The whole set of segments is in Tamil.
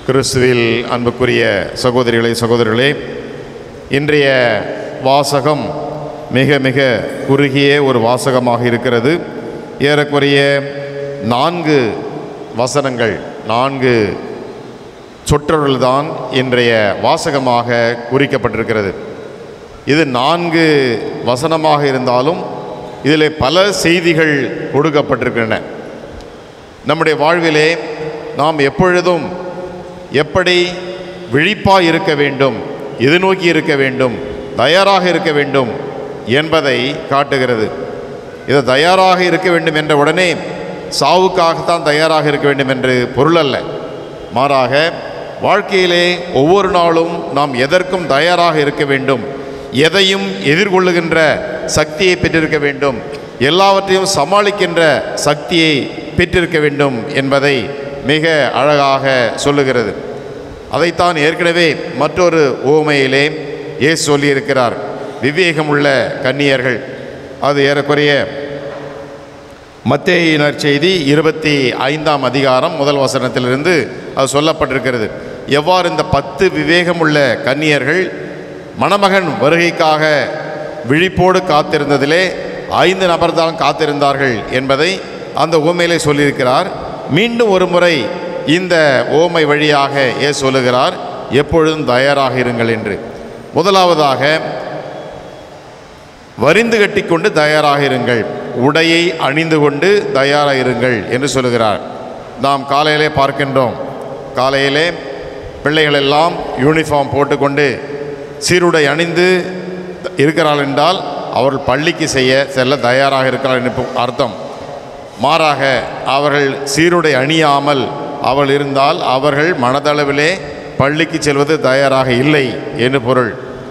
கிறிஸ்துவில் அன்புக்குரிய சகோதரிகளே சகோதரர்களே இன்றைய வாசகம் மிக மிக குறுகிய ஒரு வாசகமாக இருக்கிறது ஏறக்குறைய நான்கு வசனங்கள் நான்கு சொற்றொடர்கள்தான் இன்றைய வாசகமாக குறிக்கப்பட்டிருக்கிறது இது நான்கு வசனமாக இருந்தாலும் இதில் பல செய்திகள் கொடுக்கப்பட்டிருக்கின்றன நம்முடைய வாழ்விலே நாம் எப்பொழுதும் எப்படி விழிப்பாய் இருக்க வேண்டும் எதிர்நோக்கி இருக்க வேண்டும் தயாராக இருக்க வேண்டும் என்பதை காட்டுகிறது இது தயாராக இருக்க வேண்டும் என்ற உடனே சாவுக்காகத்தான் தயாராக இருக்க வேண்டும் என்று பொருள் அல்ல மாறாக வாழ்க்கையிலே ஒவ்வொரு நாளும் நாம் எதற்கும் தயாராக இருக்க வேண்டும் எதையும் எதிர்கொள்ளுகின்ற சக்தியை பெற்றிருக்க வேண்டும் எல்லாவற்றையும் சமாளிக்கின்ற சக்தியை பெற்றிருக்க வேண்டும் என்பதை மிக அழகாக சொல்லுகிறது அதைத்தான் ஏற்கனவே மற்றொரு ஓமையிலே இயேசு சொல்லியிருக்கிறார் விவேகமுள்ள கன்னியர்கள் அது ஏறக்குறைய மத்தேயினர் செய்தி இருபத்தி ஐந்தாம் அதிகாரம் முதல் வசனத்திலிருந்து அது சொல்லப்பட்டிருக்கிறது எவ்வாறு இந்த பத்து விவேகமுள்ள கன்னியர்கள் மணமகன் வருகைக்காக விழிப்போடு காத்திருந்ததிலே ஐந்து நபர்தான் காத்திருந்தார்கள் என்பதை அந்த ஓமையிலே சொல்லியிருக்கிறார் மீண்டும் ஒரு முறை இந்த ஓமை வழியாக ஏ சொல்லுகிறார் எப்பொழுதும் தயாராக இருங்கள் என்று முதலாவதாக வரிந்து கட்டிக்கொண்டு தயாராக இருங்கள் உடையை அணிந்து கொண்டு தயாராக இருங்கள் என்று சொல்லுகிறார் நாம் காலையிலே பார்க்கின்றோம் காலையிலே பிள்ளைகள் எல்லாம் யூனிஃபார்ம் போட்டுக்கொண்டு சீருடை அணிந்து இருக்கிறாள் என்றால் அவர்கள் பள்ளிக்கு செய்ய செல்ல தயாராக இருக்கிறார் என்று அர்த்தம் மாறாக அவர்கள் சீருடை அணியாமல் அவள் இருந்தால் அவர்கள் மனதளவிலே பள்ளிக்கு செல்வது தயாராக இல்லை என்று பொருள்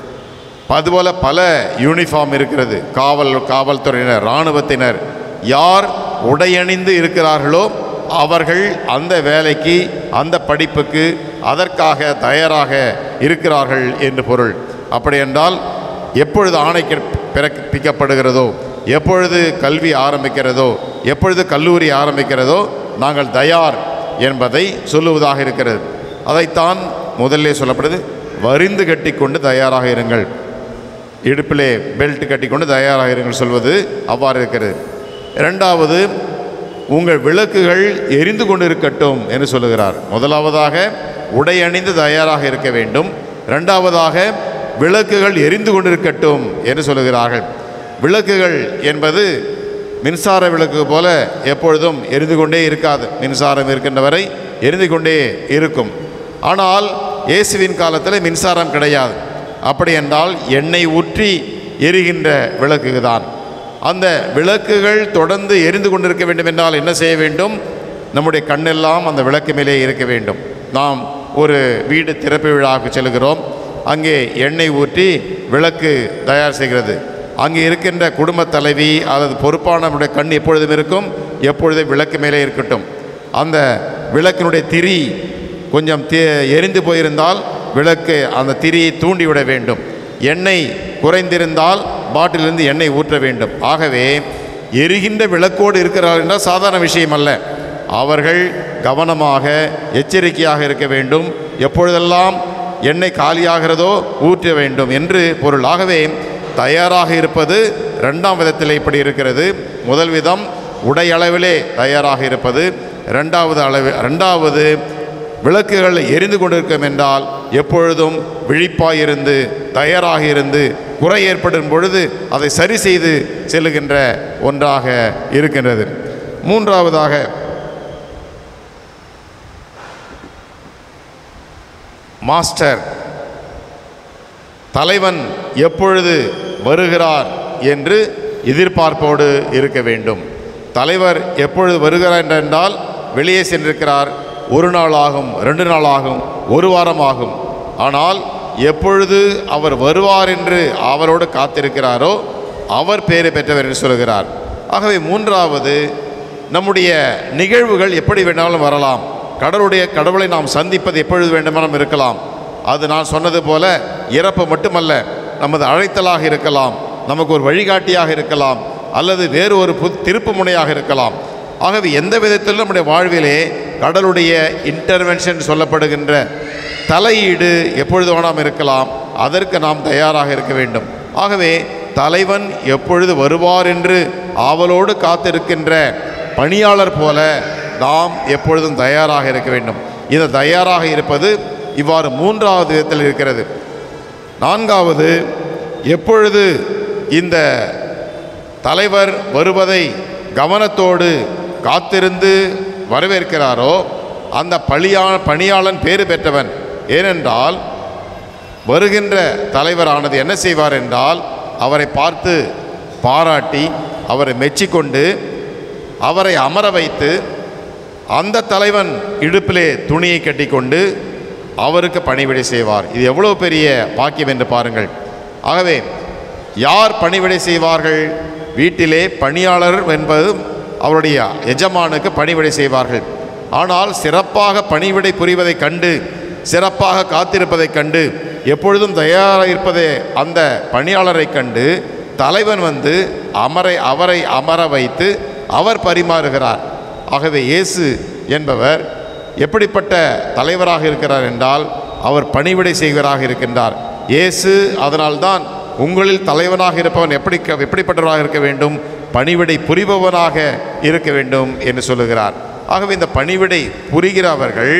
அதுபோல பல யூனிஃபார்ம் இருக்கிறது காவல் காவல்துறையினர் இராணுவத்தினர் யார் உடையணிந்து இருக்கிறார்களோ அவர்கள் அந்த வேலைக்கு அந்த படிப்புக்கு அதற்காக தயாராக இருக்கிறார்கள் என்று பொருள் அப்படி என்றால் எப்பொழுது ஆணை பிறப்பிக்கப்படுகிறதோ எப்பொழுது கல்வி ஆரம்பிக்கிறதோ எப்பொழுது கல்லூரி ஆரம்பிக்கிறதோ நாங்கள் தயார் என்பதை சொல்லுவதாக இருக்கிறது அதைத்தான் முதல்லே சொல்லப்படுது வரிந்து கட்டிக்கொண்டு தயாராக இருங்கள் இடுப்பிலே பெல்ட் கட்டிக்கொண்டு தயாராக இருங்கள் சொல்வது அவ்வாறு இருக்கிறது இரண்டாவது உங்கள் விளக்குகள் எரிந்து கொண்டு இருக்கட்டும் என்று சொல்லுகிறார் முதலாவதாக உடை அணிந்து தயாராக இருக்க வேண்டும் இரண்டாவதாக விளக்குகள் எரிந்து கொண்டிருக்கட்டும் என்று சொல்லுகிறார்கள் விளக்குகள் என்பது மின்சார விளக்கு போல எப்பொழுதும் எரிந்து கொண்டே இருக்காது மின்சாரம் இருக்கின்ற வரை எரிந்து கொண்டே இருக்கும் ஆனால் இயேசுவின் காலத்தில் மின்சாரம் கிடையாது அப்படி என்றால் எண்ணெய் ஊற்றி எரிகின்ற விளக்கு தான் அந்த விளக்குகள் தொடர்ந்து எரிந்து கொண்டிருக்க வேண்டும் என்றால் என்ன செய்ய வேண்டும் நம்முடைய கண்ணெல்லாம் அந்த விளக்கு மேலே இருக்க வேண்டும் நாம் ஒரு வீடு திறப்பு விழாவுக்கு செல்கிறோம் அங்கே எண்ணெய் ஊற்றி விளக்கு தயார் செய்கிறது அங்கே இருக்கின்ற குடும்ப தலைவி அல்லது பொறுப்பான நம்முடைய கண் எப்பொழுதும் இருக்கும் எப்பொழுதும் விளக்கு மேலே இருக்கட்டும் அந்த விளக்கினுடைய திரி கொஞ்சம் தி எரிந்து போயிருந்தால் விளக்கு அந்த திரியை தூண்டிவிட வேண்டும் எண்ணெய் குறைந்திருந்தால் பாட்டிலிருந்து எண்ணெய் ஊற்ற வேண்டும் ஆகவே எரிகின்ற விளக்கோடு இருக்கிறார்கள் என்றால் சாதாரண விஷயம் அல்ல அவர்கள் கவனமாக எச்சரிக்கையாக இருக்க வேண்டும் எப்பொழுதெல்லாம் எண்ணெய் காலியாகிறதோ ஊற்ற வேண்டும் என்று பொருள் ஆகவே தயாராக இருப்பது ரெண்டாம் விதத்தில் இப்படி இருக்கிறது முதல் விதம் உடை அளவிலே தயாராக இருப்பது ரெண்டாவது அளவு ரெண்டாவது விளக்குகள் எரிந்து கொண்டிருக்கும் என்றால் எப்பொழுதும் விழிப்பாயிருந்து தயாராக இருந்து குறை ஏற்படும் பொழுது அதை சரி செய்து செல்லுகின்ற ஒன்றாக இருக்கின்றது மூன்றாவதாக மாஸ்டர் தலைவன் எப்பொழுது வருகிறார் என்று எதிர்பார்ப்போடு இருக்க வேண்டும் தலைவர் எப்பொழுது வருகிறார் என்றால் வெளியே சென்றிருக்கிறார் ஒரு நாள் ஆகும் ரெண்டு நாள் ஆகும் ஒரு வாரம் ஆகும் ஆனால் எப்பொழுது அவர் வருவார் என்று அவரோடு காத்திருக்கிறாரோ அவர் பேறு பெற்றவர் என்று சொல்கிறார் ஆகவே மூன்றாவது நம்முடைய நிகழ்வுகள் எப்படி வேணாலும் வரலாம் கடவுளுடைய கடவுளை நாம் சந்திப்பது எப்பொழுது வேண்டுமானாலும் இருக்கலாம் அது நான் சொன்னது போல இறப்பு மட்டுமல்ல நமது அழைத்தலாக இருக்கலாம் நமக்கு ஒரு வழிகாட்டியாக இருக்கலாம் அல்லது வேறு ஒரு பு திருப்பு முனையாக இருக்கலாம் ஆகவே எந்த விதத்திலும் நம்முடைய வாழ்விலே கடலுடைய இன்டர்வென்ஷன் சொல்லப்படுகின்ற தலையீடு எப்பொழுது வேணாம் இருக்கலாம் அதற்கு நாம் தயாராக இருக்க வேண்டும் ஆகவே தலைவன் எப்பொழுது வருவார் என்று ஆவலோடு காத்திருக்கின்ற பணியாளர் போல நாம் எப்பொழுதும் தயாராக இருக்க வேண்டும் இந்த தயாராக இருப்பது இவ்வாறு மூன்றாவது விதத்தில் இருக்கிறது நான்காவது எப்பொழுது இந்த தலைவர் வருவதை கவனத்தோடு காத்திருந்து வரவேற்கிறாரோ அந்த பழியா பணியாளன் பேறு பெற்றவன் ஏனென்றால் வருகின்ற தலைவரானது என்ன செய்வார் என்றால் அவரை பார்த்து பாராட்டி அவரை மெச்சிக்கொண்டு அவரை அமர வைத்து அந்த தலைவன் இடுப்பிலே துணியை கட்டிக்கொண்டு அவருக்கு பணிவிடை செய்வார் இது எவ்வளவு பெரிய பாக்கியம் என்று பாருங்கள் ஆகவே யார் பணிவிடை செய்வார்கள் வீட்டிலே பணியாளர் என்பது அவருடைய எஜமானுக்கு பணிவிடை செய்வார்கள் ஆனால் சிறப்பாக பணிவிடை புரிவதைக் கண்டு சிறப்பாக காத்திருப்பதைக் கண்டு எப்பொழுதும் தயாராக இருப்பதே அந்த பணியாளரை கண்டு தலைவன் வந்து அமரை அவரை அமர வைத்து அவர் பரிமாறுகிறார் ஆகவே இயேசு என்பவர் எப்படிப்பட்ட தலைவராக இருக்கிறார் என்றால் அவர் பணிவிடை செய்வராக இருக்கின்றார் இயேசு அதனால்தான் உங்களில் தலைவனாக இருப்பவன் எப்படி எப்படிப்பட்டவராக இருக்க வேண்டும் பணிவிடை புரிபவனாக இருக்க வேண்டும் என்று சொல்லுகிறார் ஆகவே இந்த பணிவிடை புரிகிறவர்கள்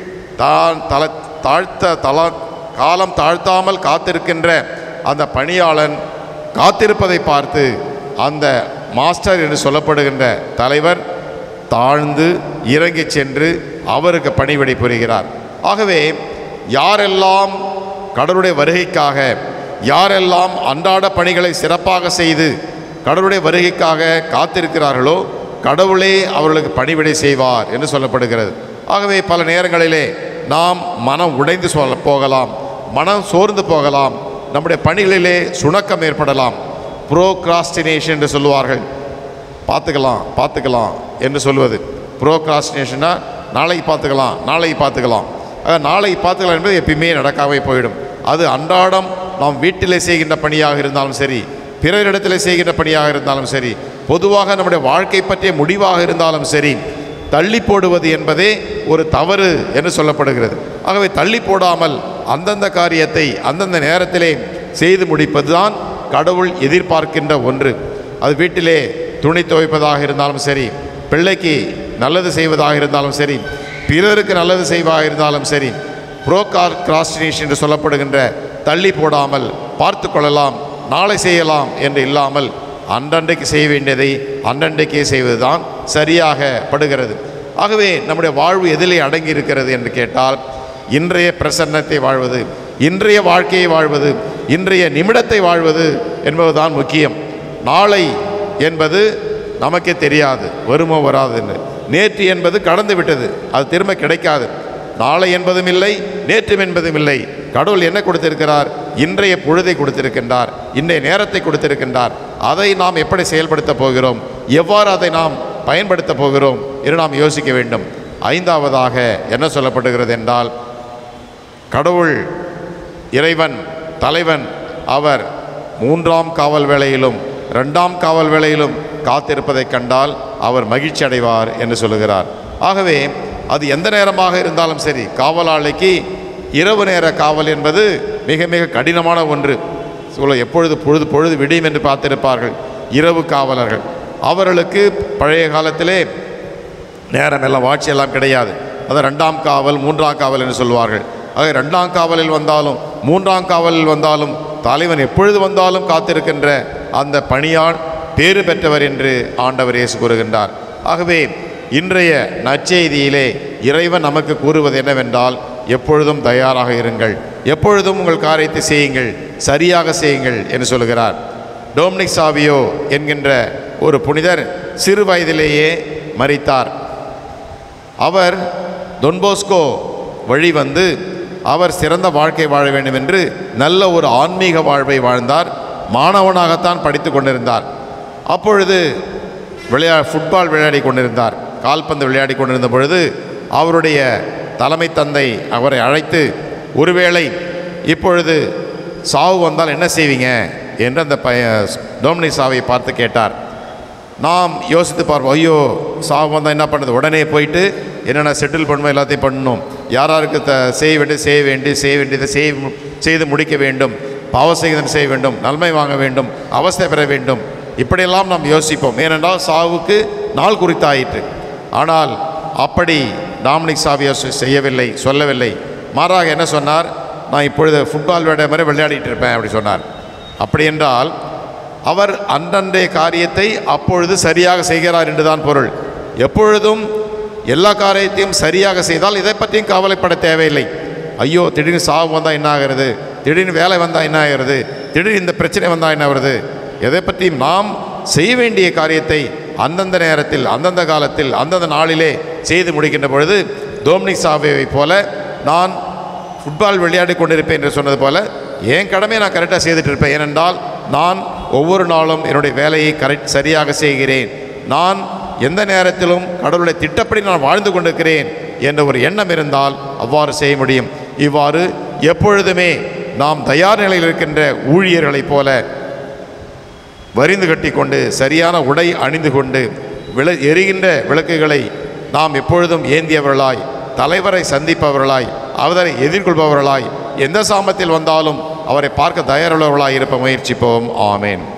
தான் தல தாழ்த்த தல காலம் தாழ்த்தாமல் காத்திருக்கின்ற அந்த பணியாளன் காத்திருப்பதை பார்த்து அந்த மாஸ்டர் என்று சொல்லப்படுகின்ற தலைவர் தாழ்ந்து இறங்கி சென்று அவருக்கு பணிவிடை புரிகிறார் ஆகவே யாரெல்லாம் கடவுளுடைய வருகைக்காக யாரெல்லாம் அன்றாட பணிகளை சிறப்பாக செய்து கடவுளுடைய வருகைக்காக காத்திருக்கிறார்களோ கடவுளே அவர்களுக்கு பணிவிடை செய்வார் என்று சொல்லப்படுகிறது ஆகவே பல நேரங்களிலே நாம் மனம் உடைந்து சொல்ல போகலாம் மனம் சோர்ந்து போகலாம் நம்முடைய பணிகளிலே சுணக்கம் ஏற்படலாம் ப்ரோக்ராஸ்டினேஷன் என்று சொல்லுவார்கள் பார்த்துக்கலாம் பார்த்துக்கலாம் என்று சொல்வது ப்ரோக்ராஸ்டினேஷனா நாளைக்கு பார்த்துக்கலாம் நாளைக்கு பார்த்துக்கலாம் ஆக நாளைக்கு பார்த்துக்கலாம் என்பது எப்பயுமே நடக்காமே போயிடும் அது அன்றாடம் நாம் வீட்டிலே செய்கின்ற பணியாக இருந்தாலும் சரி பிறரிடத்தில் செய்கின்ற பணியாக இருந்தாலும் சரி பொதுவாக நம்முடைய வாழ்க்கை பற்றிய முடிவாக இருந்தாலும் சரி தள்ளி போடுவது என்பதே ஒரு தவறு என்று சொல்லப்படுகிறது ஆகவே தள்ளி போடாமல் அந்தந்த காரியத்தை அந்தந்த நேரத்திலே செய்து முடிப்பதுதான் கடவுள் எதிர்பார்க்கின்ற ஒன்று அது வீட்டிலே துணி துவைப்பதாக இருந்தாலும் சரி பிள்ளைக்கு நல்லது செய்வதாக இருந்தாலும் சரி பிறருக்கு நல்லது செய்வதாக இருந்தாலும் சரி புரோகார் கிராஸ்டினேஷன் என்று சொல்லப்படுகின்ற தள்ளி போடாமல் பார்த்து கொள்ளலாம் நாளை செய்யலாம் என்று இல்லாமல் அன்றன்றைக்கு செய்ய வேண்டியதை அன்றன்றைக்கே செய்வதுதான் சரியாக படுகிறது ஆகவே நம்முடைய வாழ்வு எதிலே அடங்கி இருக்கிறது என்று கேட்டால் இன்றைய பிரசன்னத்தை வாழ்வது இன்றைய வாழ்க்கையை வாழ்வது இன்றைய நிமிடத்தை வாழ்வது என்பதுதான் முக்கியம் நாளை என்பது நமக்கே தெரியாது வருமோ வராதுன்னு நேற்று என்பது கடந்து விட்டது அது திரும்ப கிடைக்காது நாளை என்பதும் இல்லை நேற்றும் என்பதும் இல்லை கடவுள் என்ன கொடுத்திருக்கிறார் இன்றைய பொழுதை கொடுத்திருக்கின்றார் இன்றைய நேரத்தை கொடுத்திருக்கின்றார் அதை நாம் எப்படி செயல்படுத்த போகிறோம் எவ்வாறு அதை நாம் பயன்படுத்த போகிறோம் என்று நாம் யோசிக்க வேண்டும் ஐந்தாவதாக என்ன சொல்லப்படுகிறது என்றால் கடவுள் இறைவன் தலைவன் அவர் மூன்றாம் காவல் வேளையிலும் ரெண்டாம் காவல் வேளையிலும் காத்திருப்பதைக் கண்டால் அவர் மகிழ்ச்சி அடைவார் என்று சொல்லுகிறார் ஆகவே அது எந்த நேரமாக இருந்தாலும் சரி காவலாளிக்கு இரவு நேர காவல் என்பது மிக மிக கடினமான ஒன்று சொல்ல எப்பொழுது பொழுது பொழுது விடியும் என்று பார்த்திருப்பார்கள் இரவு காவலர்கள் அவர்களுக்கு பழைய காலத்திலே நேரம் எல்லாம் வாட்சி எல்லாம் கிடையாது அது ரெண்டாம் காவல் மூன்றாம் காவல் என்று சொல்வார்கள் ஆக ரெண்டாம் காவலில் வந்தாலும் மூன்றாம் காவலில் வந்தாலும் தலைவன் எப்பொழுது வந்தாலும் காத்திருக்கின்ற அந்த பணியான் பேறு பெற்றவர் என்று ஆண்டவர் இயேசு கூறுகின்றார் ஆகவே இன்றைய நற்செய்தியிலே இறைவன் நமக்கு கூறுவது என்னவென்றால் எப்பொழுதும் தயாராக இருங்கள் எப்பொழுதும் உங்கள் காரியத்தை செய்யுங்கள் சரியாக செய்யுங்கள் என்று சொல்கிறார் டோம்னிக் சாவியோ என்கின்ற ஒரு புனிதர் சிறு வயதிலேயே மரித்தார் அவர் தொன்போஸ்கோ வழி வந்து அவர் சிறந்த வாழ்க்கை வாழ வேண்டும் என்று நல்ல ஒரு ஆன்மீக வாழ்வை வாழ்ந்தார் மாணவனாகத்தான் படித்து கொண்டிருந்தார் அப்பொழுது விளையா ஃபுட்பால் விளையாடி கொண்டிருந்தார் கால்பந்து விளையாடி கொண்டிருந்த பொழுது அவருடைய தலைமை தந்தை அவரை அழைத்து ஒருவேளை இப்பொழுது சாவு வந்தால் என்ன செய்வீங்க என்று அந்த பைய டோமினி சாவை பார்த்து கேட்டார் நாம் யோசித்து பார்ப்போம் ஐயோ சாவு வந்தால் என்ன பண்ணுறது உடனே போயிட்டு என்னென்ன செட்டில் பண்ணணும் எல்லாத்தையும் பண்ணணும் யார் யாருக்கு த செய்ய வேண்டியது செய்ய வேண்டிய செய்ய வேண்டியதை செய் செய்து முடிக்க வேண்டும் பாவ செய்தன் செய்ய வேண்டும் நன்மை வாங்க வேண்டும் அவஸ்தை பெற வேண்டும் இப்படியெல்லாம் நாம் யோசிப்போம் ஏனென்றால் சாவுக்கு நாள் குறித்தாயிற்று ஆனால் அப்படி டாமினிக் சாவியர் செ- செய்யவில்லை சொல்லவில்லை மாறாக என்ன சொன்னார் நான் இப்பொழுது ஃபுட்பால் விளையாட மாதிரி விளையாடிட்டு இருப்பேன் அப்படி சொன்னார் அப்படி என்றால் அவர் அன்றன்றைய காரியத்தை அப்பொழுது சரியாக செய்கிறார் என்றுதான் பொருள் எப்பொழுதும் எல்லா காரியத்தையும் சரியாக செய்தால் இதை பற்றியும் கவலைப்பட தேவையில்லை ஐயோ திடீர்னு சாவு வந்தால் என்ன ஆகிறது திடீர்னு வேலை வந்தால் என்ன ஆகிறது திடீர்னு இந்த பிரச்சனை வந்தால் என்ன வருது எதை பற்றியும் நாம் செய்ய வேண்டிய காரியத்தை அந்தந்த நேரத்தில் அந்தந்த காலத்தில் அந்தந்த நாளிலே செய்து முடிக்கின்ற பொழுது டோம்னிக் சாவேவை போல நான் ஃபுட்பால் விளையாடி கொண்டிருப்பேன் என்று சொன்னது போல என் கடமையை நான் கரெக்டாக செய்துட்டு இருப்பேன் ஏனென்றால் நான் ஒவ்வொரு நாளும் என்னுடைய வேலையை கரெக்ட் சரியாக செய்கிறேன் நான் எந்த நேரத்திலும் கடவுளுடைய திட்டப்படி நான் வாழ்ந்து கொண்டிருக்கிறேன் என்ற ஒரு எண்ணம் இருந்தால் அவ்வாறு செய்ய முடியும் இவ்வாறு எப்பொழுதுமே நாம் தயார் நிலையில் இருக்கின்ற ஊழியர்களைப் போல வரிந்து கட்டி கொண்டு சரியான உடை அணிந்து கொண்டு விள எரிகின்ற விளக்குகளை நாம் எப்பொழுதும் ஏந்தியவர்களாய் தலைவரை சந்திப்பவர்களாய் அவரை எதிர்கொள்பவர்களாய் எந்த சாமத்தில் வந்தாலும் அவரை பார்க்க தயாருள்ளவர்களாய் இருப்ப முயற்சிப்போம் ஆமேன்